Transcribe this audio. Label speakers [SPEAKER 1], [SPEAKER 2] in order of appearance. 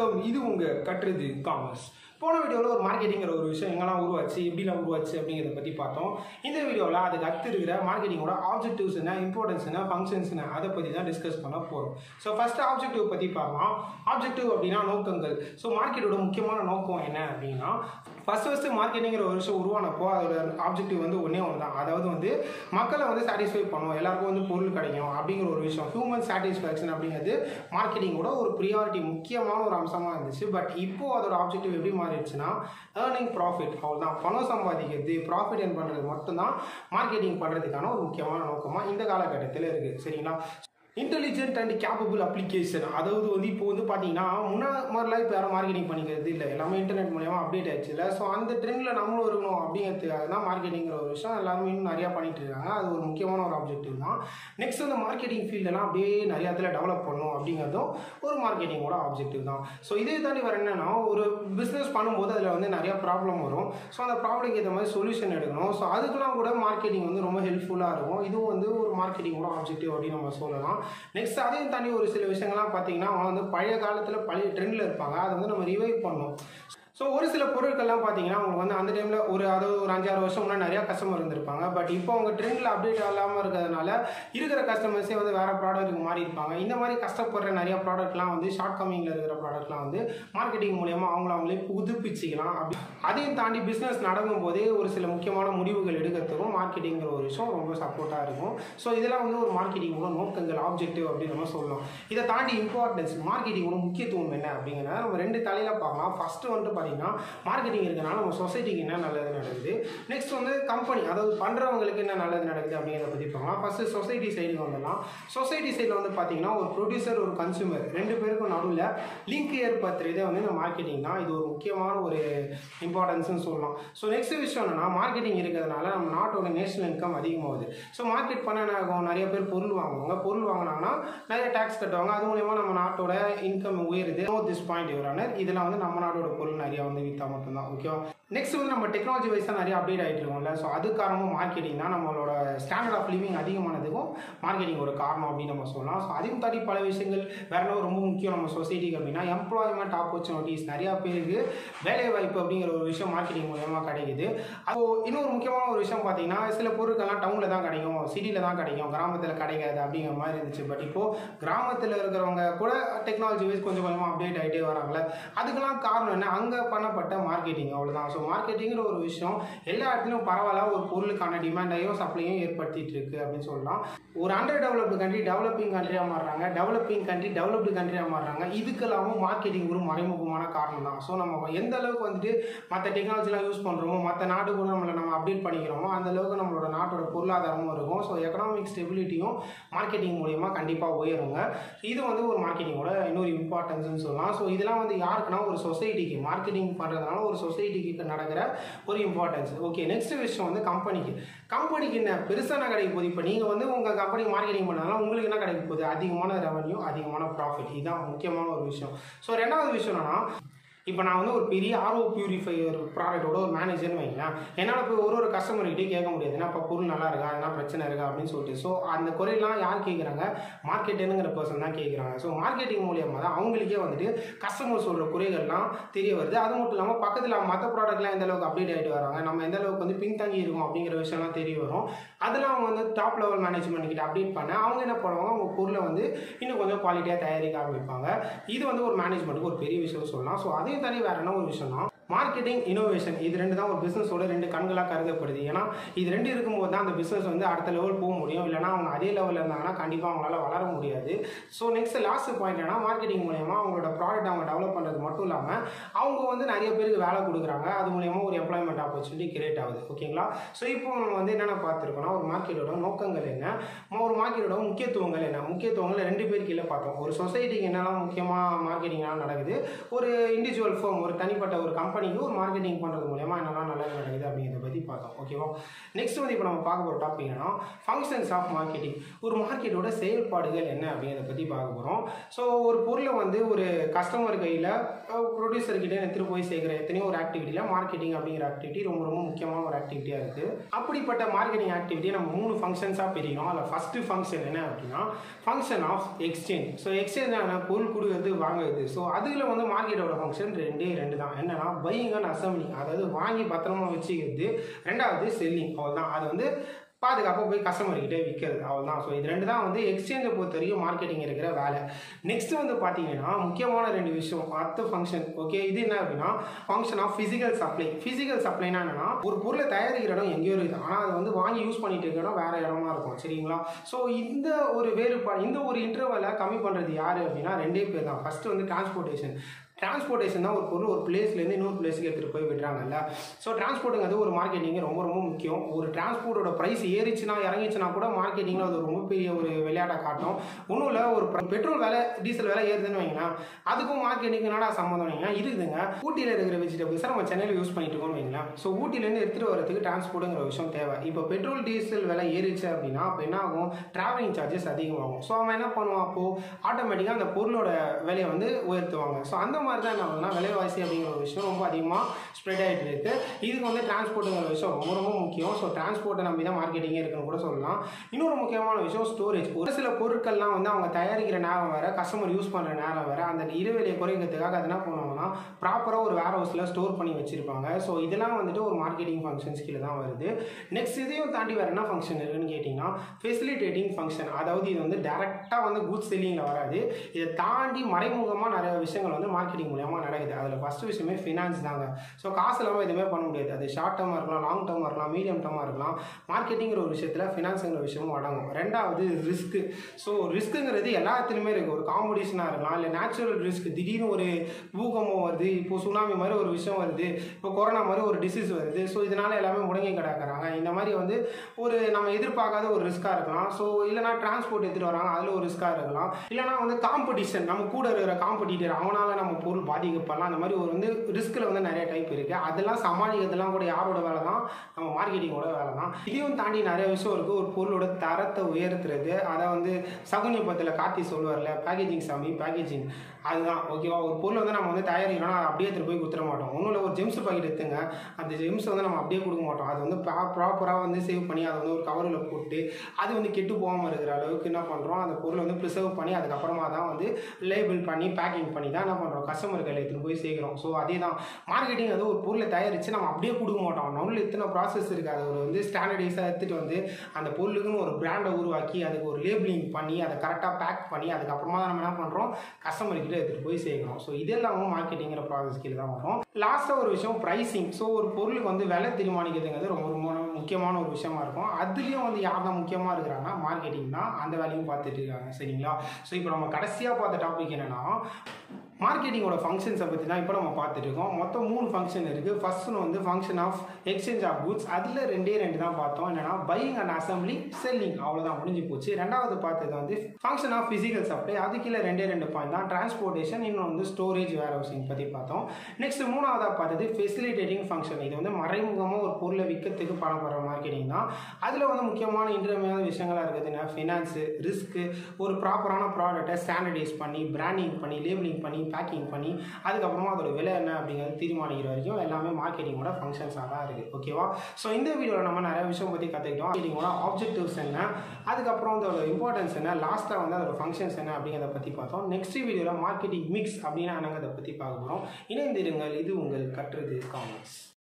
[SPEAKER 1] வணக்கம் இது உங்கள் கட்டுறது காமர்ஸ் போன வீடியோவில் ஒரு மார்க்கெட்டிங்கிற ஒரு விஷயம் எங்கெல்லாம் உருவாச்சு எப்படிலாம் உருவாச்சு அப்படிங்கிறத பற்றி பார்த்தோம் இந்த வீடியோவில் அதுக்கு அடுத்து இருக்கிற மார்க்கெட்டிங்கோட ஆப்ஜெக்டிவ்ஸ் என்ன இம்பார்ட்டன்ஸ் என்ன ஃபங்க்ஷன்ஸ் என்ன அதை பற்றி தான் டிஸ்கஸ் பண்ண போகிறோம் ஸோ ஃபஸ்ட்டு ஆப்ஜெக்டிவ் பற்றி பார்க்கலாம் ஆப்ஜெக்டிவ் அப்படின்னா நோக்கங்கள் ஸோ மார்க்கெட்டோட முக்கியமான நோக்கம் என்ன அப்படின்னா ஃபஸ்ட் ஃபஸ்ட்டு மார்க்கெட்டிங்கிற ஒரு விஷயம் உருவானப்போ அதோட ஆப்ஜெக்டிவ் வந்து ஒன்றே ஒன்று தான் அதாவது வந்து மக்களை வந்து சாட்டிஸ்ஃபை பண்ணும் எல்லாருக்கும் வந்து பொருள் கிடைக்கும் அப்படிங்கிற ஒரு விஷயம் ஹியூமன் சாட்டிஸ்ஃபேக்ஷன் அப்படிங்கிறது மார்க்கெட்டிங்கோட ஒரு ப்ரியாரிட்டி முக்கியமான ஒரு அம்சமாக இருந்துச்சு பட் இப்போ அதோட ஆப்ஜெக்டிவ் எப்படி மாறிடுச்சுன்னா ஏர்னிங் ப்ராஃபிட் அவ்வளோதான் பணம் சம்பாதிக்கிறது ப்ராஃபிட் என் பண்ணுறது மட்டும்தான் மார்க்கெட்டிங் பண்ணுறதுக்கான ஒரு முக்கியமான நோக்கமாக இந்த காலகட்டத்தில் இருக்குது சரிங்களா இன்டெலிஜென்ட் அண்ட் கேப்பபிள் அப்ளிகேஷன் அதாவது வந்து இப்போ வந்து பார்த்தீங்கன்னா முன்னா மாதிரிலாம் இப்போ யாரும் மார்க்கெட்டிங் பண்ணிக்கிறது இல்லை எல்லாமே இன்டர்நெட் மூலியமா அப்டேட் ஆயிடுச்சு இல்லை ஸோ அந்த ட்ரெண்டில் நம்மளும் இருக்கணும் அப்படிங்கிறதுக்காக தான் மார்க்கெட்டிங்கிற ஒரு விஷயம் எல்லாருமே இன்னும் நிறையா பண்ணிட்டு இருக்காங்க அது ஒரு முக்கியமான ஒரு ஆப்ஜெக்டிவ் தான் நெக்ஸ்ட் வந்து மார்க்கெட்டிங் ஃபீல்டெல்லாம் அப்படியே நிறைய இடத்துல டெவலப் பண்ணணும் அப்படிங்கிறதும் ஒரு மார்க்கெட்டிங்கோட ஆப்ஜெக்டிவ் தான் ஸோ இதே தாண்டி வர என்னன்னா ஒரு பிஸ்னஸ் பண்ணும்போது அதில் வந்து நிறைய ப்ராப்ளம் வரும் ஸோ அந்த ப்ராப்ளம்க்கு ஏற்ற மாதிரி சொல்யூஷன் எடுக்கணும் ஸோ அதுக்கெல்லாம் கூட மார்க்கெட்டிங் வந்து ரொம்ப ஹெல்ப்ஃபுல்லாக இருக்கும் இதுவும் வந்து ஒரு மார்க்கெட்டிங்கோட ஆப்ஜெக்டிவ் அப்படின்னு நம்ம சொல்லலாம் நெக்ஸ்ட் அதையும் தாண்டி ஒரு சில விஷயங்கள்லாம் பார்த்தீங்கன்னா அவங்க வந்து பழைய காலத்தில் பழைய ட்ரெண்டில் இருப்பாங்க அதை வந்து நம்ம ரிவைவ் பண்ணணும் ஸோ ஒரு சில பொருட்கள்லாம் பார்த்தீங்கன்னா அவங்களுக்கு வந்து அந்த டைமில் ஒரு அதாவது ஒரு அஞ்சாறு வருஷம் முன்னாடி நிறையா கஸ்டமர் இருந்திருப்பாங்க பட் இப்போ அவங்க ட்ரெண்டில் அப்டேட் ஆகாமல் இருக்கிறதுனால இருக்கிற கஸ்டமர்ஸே வந்து வேறு ப்ராடக்ட்டுக்கு மாறி இருப்பாங்க இந்த மாதிரி கஷ்டப்படுற நிறைய ப்ராடக்ட்லாம் வந்து ஷார்ட் கம்மிங்கில் இருக்கிற ப்ராடக்ட்லாம் வந்து மார்க்கெட்டிங் மூலியமாக அவங்கள அவங்களே புதுப்பிச்சிக்கலாம் அப்படி அதையும் தாண்டி பிஸ்னஸ் நடக்கும் போதே ஒரு சில முக்கியமான முடிவுகள் எடுக்கிறதுக்கும் மார்க்கெட்டிங்கிற ஒரு விஷயம் ரொம்ப சப்போர்ட்டாக இருக்கும் ஸோ இதெல்லாம் வந்து ஒரு மார்க்கெட்டிங்கோட நோக்கங்கள் ஆப்ஜெக்டிவ் அப்படின்னு நம்ம சொல்லலாம் இதை தாண்டி இம்பார்ட்டன்ஸ் மார்க்கெட்டிங்கோட முக்கியத்துவம் என்ன அப்படிங்கிறத நம்ம ரெண்டு தலையில் பார்க்கலாம் ஃபஸ்ட்டு வந்துட்டு பார்த்தீங்கன்னா மார்க்கெட்டிங் இருக்கனால நம்ம சொசைட்டிக்கு என்ன நல்லது நடக்குது நெக்ஸ்ட் வந்து கம்பெனி அதாவது பண்ணுறவங்களுக்கு என்ன நல்லது நடக்குது அப்படிங்கிறத பற்றி பார்க்கலாம் ஃபஸ்ட்டு சொசைட்டி சைடு வந்துடலாம் சொசைட்டி சைடில் வந்து பார்த்தீங்கன்னா ஒரு ப்ரொடியூசர் ஒரு கன்சூமர் ரெண்டு பேருக்கும் நடுவில் லிங்க் ஏற்படுத்துறதே வந்து இந்த மார்க்கெட்டிங் தான் இது ஒரு முக்கியமான ஒரு இம்பார்ட்டன்ஸ்னு சொல்லலாம் ஸோ நெக்ஸ்ட் விஷயம் என்னன்னா மார்க்கெட்டிங் இருக்கிறதுனால நம்ம நாட்டோட நேஷனல் இன்கம் அதிகமாகுது ஸோ மார்க்கெட் பண்ண என்ன ஆகும் நிறைய பேர் பொருள் வாங்குவாங்க பொருள் வாங்கினாங்கன்னா நிறைய டேக்ஸ் கட்டுவாங்க அது மூலயமா நம்ம நாட்டோட இன்கம் உயருது நோ திஸ் பாயிண்ட் யுவரானர் இதெல்லாம் வந்து நம்ம நாட்டோட பொருள் நிறைய வந்து விற்றா மட்டும்தான் ஓகேவா நெக்ஸ்ட் வந்து நம்ம டெக்னாலஜி வைஸாக நிறைய அப்டேட் ஆகிட்டு இருக்கோம்ல ஸோ அது காரணமும் மார்க்கெட்டிங் தான் நம்மளோட ஸ்டாண்டர்ட் ஆஃப் லிவிங் அதிகமானதுக்கும் மார்க்கெட்டிங் ஒரு காரணம் அப்படின்னு நம்ம சொல்லலாம் ஸோ அதையும் தாண்டி பல விஷயங்கள் வேற என்ன ரொம்ப முக்கியம் நம்ம சொசைட்டிக்கு அப்படின்னா எம்ப்ளாய்மெண்ட் ஆப்பர்ச்சுனிட்டிஸ் நிறையா பேருக்கு வேலை வாய்ப்பு அப்படிங்கிற ஒரு விஷயம் மார்க்கெட்டிங் மூலயமா கிடைக்குது அப்போ இன்னொரு முக்கியமான ஒரு விஷயம் பார்த்தீங்கன்னா சில பொருட்கள்லாம் டவுனில் தான் கிடைக்கும் சிட்டியில் தான் கிடைக்கும் கிராமத்தில் கிடைக்காது அப்படிங்கிற மாதிரி இருந்துச்சு பட் இப்போது கிராமத்தில் இருக்கிறவங்க கூட டெக்னாலஜி வைஸ் கொஞ்சம் கொஞ்சமாக அப்டேட் ஆகிட்டே வராங்களே அதுக்கெல்லாம் காரணம் என்ன அங்கே பண்ணப்பட்ட மார்க்கெட்டிங் அவ்வளோதான் ஸோ மார்க்கெட்டிங்கிற ஒரு விஷயம் எல்லா இடத்துலையும் பரவாயில்ல ஒரு பொருளுக்கான டிமாண்டையும் சப்ளையும் ஏற்படுத்திட்டு இருக்கு அப்படின்னு சொல்லலாம் ஒரு அண்டர் டெவலப்டு கண்ட்ரி டெவலப்பிங் கண்ட்ரியாக மாறுறாங்க டெவலப்பிங் கண்ட்ரி டெவலப்டு கண்ட்ரியாக மாறுறாங்க இதுக்கெல்லாமும் மார்க்கெட்டிங் ஒரு மறைமுகமான காரணம் தான் ஸோ நம்ம எந்த அளவுக்கு வந்துட்டு மற்ற டெக்னாலஜிலாம் யூஸ் பண்ணுறோமோ மற்ற நாடு கூட நம்மளை நம்ம அப்டேட் பண்ணிக்கிறோமோ அந்த அளவுக்கு நம்மளோட நாட்டோட பொருளாதாரமும் இருக்கும் ஸோ எக்கனாமிக் ஸ்டெபிலிட்டியும் மார்க்கெட்டிங் மூலியமாக கண்டிப்பாக உயருங்க இது வந்து ஒரு மார்க்கெட்டிங்கோட இன்னொரு இம்பார்ட்டன்ஸ்னு சொல்லலாம் ஸோ இதெல்லாம் வந்து யாருக்குன்னா ஒரு சொசைட்டிக்கு மார்க்கெட்டிங் பண்ணுறதுனால ஒரு சொசைட்டிக்கு நடக்கிற ஒரு இம்பார்ட்டன்ஸ் ஓகே நெக்ஸ்ட் விஷயம் வந்து கம்பெனிக்கு கம்பெனிக்கு என்ன பெருசான கிடைக்க போகுது இப்போ நீங்கள் வந்து உங்கள் கம்பெனி மார்க்கெட்டிங் பண்ணாலும் உங்களுக்கு என்ன கிடைக்க போகுது அதிகமான ரெவன்யூ அதிகமான ப்ராஃபிட் இதுதான் முக்கியமான ஒரு விஷயம் ஸோ ரெண்டாவது விஷயம் என்னன்னா இப்போ நான் வந்து ஒரு பெரிய ஆர்ஓ பியூரிஃபையர் ப்ராடக்ட்டோட ஒரு மேனேஜர்னு வைங்களேன் என்னால் போய் ஒரு ஒரு கஸ்டமர்கிட்டே கேட்க முடியாது ஏன்னா இப்போ பொருள் நல்லா இருக்கா என்ன பிரச்சனை இருக்கா அப்படின்னு சொல்லிட்டு ஸோ அந்த குறையெல்லாம் யார் கேட்குறாங்க மார்க்கெட்டுங்கிற பர்சன் தான் கேட்குறாங்க ஸோ மார்க்கெட்டிங் மூலியமாக தான் அவங்களுக்கே வந்துட்டு கஸ்டமர் சொல்கிற குறைகள்லாம் தெரிய வருது அது மட்டும் இல்லாமல் பக்கத்தில் மற்ற ப்ராடக்ட்லாம் எந்த அளவுக்கு அப்டேட் ஆகிட்டு வராங்க நம்ம எந்த அளவுக்கு வந்து பின் தங்கி இருக்கும் அப்படிங்கிற விஷயம்லாம் தெரிய வரும் அதெல்லாம் அவங்க வந்து டாப் லெவல் மேனேஜ்மெண்ட் கிட்ட அப்டேட் பண்ண அவங்க என்ன பண்ணுவாங்க அவங்க பொருளை வந்து இன்னும் கொஞ்சம் குவாலிட்டியாக தயாரிக்க ஆரம்பிப்பாங்க இது வந்து ஒரு மேனேஜ்மெண்ட்டுக்கு ஒரு பெரிய விஷயம் சொல்லலாம் ஸோ அதையும் தாண்டி வேற என்ன ஒரு விஷயம்னா மார்க்கெட்டிங் இனோவேஷன் இது ரெண்டு தான் ஒரு பிஸ்னஸோட ரெண்டு கண்களாக கருதப்படுது ஏன்னா இது ரெண்டு இருக்கும்போது தான் அந்த பிஸ்னஸ் வந்து அடுத்த லெவல் போக முடியும் இல்லைனா அவங்க அதே லெவலில் இருந்தாங்கன்னா கண்டிப்பாக அவங்களால வளர முடியாது ஸோ நெக்ஸ்ட் லாஸ்ட் பாயிண்ட் என்ன மார்க்கெட்டிங் மூலயமா அவங்களோட ப்ராடக்ட் அவங்க டெவலப் பண்ணுறது மட்டும் இல்லாமல் அவங்க வந்து நிறைய பேருக்கு வேலை கொடுக்குறாங்க அது மூலயமா ஒரு எம்ப்ளாய்மெண்ட் ஆப்பர்ச்சுனிட்டி கிரியேட் ஆகுது ஓகேங்களா ஸோ இப்போ நம்ம வந்து என்னென்ன பார்த்துருக்கோம்னா ஒரு மார்க்கெட்டோட நோக்கங்கள் என்ன ஒரு மார்க்கெட்டோட முக்கியத்துவங்கள் என்ன முக்கியத்துவங்கள் ரெண்டு பேர் கீழே பார்த்தோம் ஒரு சொசைட்டிக்கு என்னெல்லாம் முக்கியமாக மார்க்கெட்டிங்லாம் நடக்குது ஒரு இண்டிவிஜுவல் ஃபார்ம் ஒரு தனிப்பட்ட ஒரு கம்பெனி கம்பெனிக்கு ஒரு மார்க்கெட்டிங் பண்ணுறது மூலயமா என்னெல்லாம் நல்லது நடக்குது அப்படிங்கிறத பற்றி பார்த்தோம் ஓகேவா நெக்ஸ்ட் வந்து இப்போ நம்ம பார்க்க போகிற டாபிக் என்னன்னா ஃபங்க்ஷன்ஸ் ஆஃப் மார்க்கெட்டிங் ஒரு மார்க்கெட்டோட செயல்பாடுகள் என்ன அப்படிங்கிறத பற்றி பார்க்க போகிறோம் ஸோ ஒரு பொருளை வந்து ஒரு கஸ்டமர் கையில் ப்ரொடியூசர் கிட்டே எடுத்துகிட்டு போய் சேர்க்குற எத்தனையோ ஒரு ஆக்டிவிட்டியில் மார்க்கெட்டிங் அப்படிங்கிற ஆக்டிவிட்டி ரொம்ப ரொம்ப முக்கியமான ஒரு ஆக்டிவிட்டியாக இருக்குது அப்படிப்பட்ட மார்க்கெட்டிங் ஆக்டிவிட்டியை நம்ம மூணு ஃபங்க்ஷன்ஸாக பிரிக்கணும் அதில் ஃபஸ்ட்டு ஃபங்க்ஷன் என்ன அப்படின்னா function of exchange so exchange ஆன பொருள் கொடுக்குறது வாங்குறது ஸோ அதில் வந்து மார்க்கெட்டோட ஃபங்க்ஷன் ரெண்டே ரெண்டு தான் என்னன்னா பையிங் அண்ட் அசம்பிளிங் அதாவது வாங்கி பத்திரமா வச்சுக்கிறது ரெண்டாவது செல்லிங் அவ்வளோதான் அது வந்து பாதுகாப்பாக போய் கஸ்டமர்கிட்ட விற்கிறது அவ்வளோதான் ஸோ இது ரெண்டு தான் வந்து எக்ஸ்சேஞ்சை பொறுத்த வரைக்கும் மார்க்கெட்டிங் இருக்கிற வேலை நெக்ஸ்ட் வந்து பார்த்தீங்கன்னா முக்கியமான ரெண்டு விஷயம் அடுத்த ஃபங்க்ஷன் ஓகே இது என்ன அப்படின்னா function of physical supply physical சப்ளைனா என்னன்னா ஒரு பொருளை தயாரிக்கிற இடம் எங்கேயோ இருக்குது ஆனால் அதை வந்து வாங்கி யூஸ் பண்ணிட்டு இருக்கிற இடம் வேற இடமா இருக்கும் சரிங்களா ஸோ இந்த ஒரு வேறுபாடு இந்த ஒரு இன்டர்வலை கம்மி பண்ணுறது யார் அப்படின்னா ரெண்டே பேர் தான் ஃபர்ஸ்ட் வந்து டிரான்ஸ்போர்ட்டேஷன் டிரான்ஸ்போர்ட்டேஷன் தான் ஒரு பொருள் ஒரு பிளேஸ்லேருந்து இன்னொரு பிளேஸுக்கு எடுத்துகிட்டு போய் விடுறாங்கல்ல ஸோ டிரான்ஸ்போர்ட்டுங்கிறது ஒரு மார்க்கெட்டிங் ரொம்ப ரொம்ப முக்கியம் ஒரு டிரான்ஸ்போர்ட்டோட ப்ரைஸ் ஏறிச்சுன்னா இறங்கிச்சுன்னா கூட மார்க்கெட்டிங்கில் அது ரொம்ப பெரிய ஒரு விளையாட்டாக காட்டும் ஒன்றும் இல்லை ஒரு பெட்ரோல் விலை டீசல் விலை ஏறுதுன்னு வைங்களேன் அதுக்கும் மார்க்கெட்டிங் என்னடா சம்மந்தம் வைங்க இருக்குதுங்க ஊட்டியில் இருக்கிற வெஜிடபிள்ஸை நம்ம சென்னையில் யூஸ் பண்ணிட்டு இருக்கோம்னு வைங்களேன் ஸோ ஊட்டிலேருந்து எடுத்துகிட்டு வரதுக்கு டிரான்ஸ்போர்ட்டுங்கிற விஷயம் தேவை இப்போ பெட்ரோல் டீசல் விலை ஏறிச்சு அப்படின்னா அப்போ என்ன ஆகும் டிராவலிங் சார்ஜஸ் அதிகமாகும் ஸோ அவன் என்ன பண்ணுவான் அப்போது ஆட்டோமேட்டிக்காக அந்த பொருளோட விலையை வந்து உயர்த்துவாங்க ஸோ அந்த மாதிரி தான் என்ன ஆகுதுன்னா விலைவாசி அப்படிங்கிற ஒரு விஷயம் ரொம்ப அதிகமாக ஸ்ப்ரெட் ஆகிட்டு இருக்கு இதுக்கு வந்து டிரான்ஸ்போர்ட்டுங்கிற விஷயம் ரொம்ப ரொம்ப முக்கியம் ஸோ டிரான்ஸ்போர்ட்டை நம்பி தான் மார்க்கெட்டிங்கே இருக்குன்னு கூட சொல்லலாம் இன்னொரு முக்கியமான விஷயம் ஸ்டோரேஜ் ஒரு சில பொருட்கள்லாம் வந்து அவங்க தயாரிக்கிற நேரம் வேறு கஸ்டமர் யூஸ் பண்ணுற நேரம் வேறு அந்த இடைவெளியை குறைக்கிறதுக்காக அது என்ன பண்ணுவாங்கன்னா ப்ராப்பராக ஒரு வேர் ஹவுஸில் ஸ்டோர் பண்ணி வச்சிருப்பாங்க ஸோ இதெல்லாம் வந்துட்டு ஒரு மார்க்கெட்டிங் ஃபங்க்ஷன்ஸ் கீழே தான் வருது நெக்ஸ்ட் இதையும் தாண்டி வேறு என்ன ஃபங்க்ஷன் இருக்குன்னு கேட்டிங்கன்னா ஃபெசிலிட்டேட்டிங் ஃபங்க்ஷன் அதாவது இது வந்து டேரெக்டாக வந்து குட்ஸ் செல்லிங்கில் வராது இதை தாண்டி மறைமுகமாக நிறைய விஷயங்கள் வந்து மார்க்கெட்டிங் மூலியமாக நடக்குது அதில் ஃபஸ்ட் விஷயமே ஃபினான்ஸ் தாங்க ஸோ காசு இல்லாமல் எதுவுமே பண்ண முடியாது அது ஷார்ட் டேர்மாக இருக்கலாம் லாங் டேர்மாக இருக்கலாம் மீடியம் டேர்மாக இருக்கலாம் மார்க்கெட்டிங்கிற ஒரு விஷயத்தில் ஃபினான்ஸுங்கிற விஷயமும் அடங்கும் ரெண்டாவது ரிஸ்க்கு ஸோ ரிஸ்க்குங்கிறது எல்லாத்துலேயுமே இருக்குது ஒரு காம்படிஷனாக இருக்கலாம் இல்லை நேச்சுரல் ரிஸ்க் திடீர்னு ஒரு பூகம்பம் வருது இப்போ சுனாமி மாதிரி ஒரு விஷயம் வருது இப்போ கொரோனா மாதிரி ஒரு டிசீஸ் வருது ஸோ இதனால் எல்லாமே முடங்கி கிடக்குறாங்க இந்த மாதிரி வந்து ஒரு நம்ம எதிர்பார்க்காத ஒரு ரிஸ்க்காக இருக்கலாம் ஸோ இல்லைனா டிரான்ஸ்போர்ட் எடுத்துகிட்டு வராங்க அதில் ஒரு ரிஸ்க்காக இருக்கலாம் இல்லைனா வந்து காம்படிஷன் நம்ம கூட இருக்கிற காம்படிட்டர் அவனால நம்ம பொருள் பாதிக்கப்படலாம் அந்த மாதிரி ஒரு வந்து ரிஸ்கில் வந்து நிறைய டைப் இருக்குது அதெல்லாம் சமாளிக்கிறதுலாம் கூட யாரோட வேலை தான் நம்ம மார்க்கெட்டிங்கோட வேலை தான் இதையும் தாண்டி நிறைய விஷயம் இருக்குது ஒரு பொருளோட தரத்தை உயர்த்துறது அதை வந்து சகுனியப்பத்தில் கார்த்தி சொல்லுவார்ல பேக்கேஜிங் சாமி பேக்கேஜிங் அதுதான் ஓகேவா ஒரு பொருள் வந்து நம்ம வந்து தயாரிக்கிறோம்னா அதை அப்படியே எடுத்துகிட்டு போய் கொடுத்துட மாட்டோம் ஒன்றும் இல்லை ஒரு ஜெம்ஸ் பாக்கெட் எடுத்துங்க அந்த ஜெம்ஸ் வந்து நம்ம அப்படியே கொடுக்க மாட்டோம் அது வந்து ப்ராப்பராக வந்து சேவ் பண்ணி அதை வந்து ஒரு கவரில் போட்டு அது வந்து கெட்டு போகாமல் இருக்கிற அளவுக்கு என்ன பண்ணுறோம் அந்த பொருளை வந்து ப்ரிசர்வ் பண்ணி அதுக்கப்புறமா தான் வந்து லேபிள் பண்ணி பேக்கிங் பண்ணி தான் என்ன பண்ணுறோம் கஸ்டமர் கையில் எடுத்துகிட்டு போய் சேர்க்குறோம் ஸோ அதே தான் மார்க்கெட்டிங் அது ஒரு பொருளை தயாரித்து நம்ம அப்படியே கொடுக்க மாட்டோம் நம்மளும் இத்தனை ப்ராசஸ் இருக்குது அது ஒரு வந்து ஸ்டாண்டர்டைஸாக எடுத்துகிட்டு வந்து அந்த பொருளுக்குன்னு ஒரு பிராண்டை உருவாக்கி அதுக்கு ஒரு லேபிளிங் பண்ணி அதை கரெக்டாக பேக் பண்ணி அதுக்கப்புறமா தான் நம்ம என்ன பண்ணுறோம் கஸ்டமர் கிட்ட எடுத்துகிட்டு போய் சேர்க்குறோம் ஸோ இது எல்லாமும் மார்க்கெட்டிங்கிற ப்ராசஸ் கீழே தான் வரும் லாஸ்ட்டாக ஒரு விஷயம் ப்ரைஸிங் ஸோ ஒரு பொருளுக்கு வந்து விலை தீர்மானிக்கிறதுங்கிறது ரொம்ப ரொம்ப முக்கியமான ஒரு விஷயமா இருக்கும் அதுலேயும் வந்து யார் தான் முக்கியமாக இருக்கிறாங்கன்னா மார்க்கெட்டிங் தான் அந்த வேலையும் பார்த்துட்டு இருக்காங்க சரிங்களா ஸோ இப்போ நம்ம கடைசியாக பார்த்த டாபிக் என்னன்னா மார்க்கெட்டிங்கோட ஃபங்க்ஷன்ஸை பற்றி தான் இப்போ நம்ம பார்த்துட்டு இருக்கோம் மொத்தம் மூணு ஃபங்க்ஷன் இருக்குது ஃபர்ஸ்ட் வந்து function of exchange of goods அதில் ரெண்டே ரெண்டு தான் பார்த்தோம் என்னன்னா பையிங் அண்ட் அசம்பிளி செல்லிங் அவ்வளோதான் முடிஞ்சு போச்சு ரெண்டாவது பார்த்தது வந்து ஃபங்க்ஷன் ஆஃப் ஃபிசிக்கல் சப்ளை அது கீழே ரெண்டே ரெண்டு பாயிண்ட் தான் டிரான்ஸ்போர்ட்டேஷன் இன்னும் வந்து ஸ்டோரேஜ் வேர் ஹவுசிங் பற்றி பார்த்தோம் நெக்ஸ்ட் மூணாவதாக பார்த்தது ஃபெசிலிட்டேட்டிங் ஃபங்க்ஷன் இது வந்து மறைமுகமாக ஒரு பொருளை விற்கிறதுக்கு பணப்படுற மார்க்கெட்டிங் தான் அதில் வந்து முக்கியமான இன்டர்மியான விஷயங்களாக இருக்குதுன்னா ஃபினான்ஸு ரிஸ்க்கு ஒரு ப்ராப்பரான ப்ராடக்ட்டை ஸ்டாண்டர்டைஸ் பண்ணி பிராண்டிங் பண்ணி லேபிளிங் பண்ணி பேக்கிங் பண்ணி அதுக்கப்புறமா அதோட விலை என்ன அப்படிங்கிறது தீர்மானிக்கிற வரைக்கும் எல்லாமே மார்க்கெட்டிங்கோட ஃபங்க்ஷன்ஸாக தான் இருக்குது ஓகேவா ஸோ இந்த வீடியோவில் நம்ம நிறைய விஷயம் பற்றி கற்றுக்கிட்டோம் மார்க்கெட்டிங்கோட ஆப்ஜெக்டிவ்ஸ் என்ன அதுக்கப்புறம் அதோட இம்பார்ட்டன்ஸ் என்ன லாஸ்ட்டாக வந்து அதோட ஃபங்க்ஷன்ஸ் என்ன அப்படிங்கிறத பற்றி பார்த்தோம் நெக்ஸ்ட் வீடியோவில் மார்க்கெட்டிங் மிக்ஸ் அப்படின்னா என்னங்கிறத பற்றி பார்க்க போகிறோம் இணைந்திருங்கள் இது உங்கள் கற்றுது காமர்ஸ்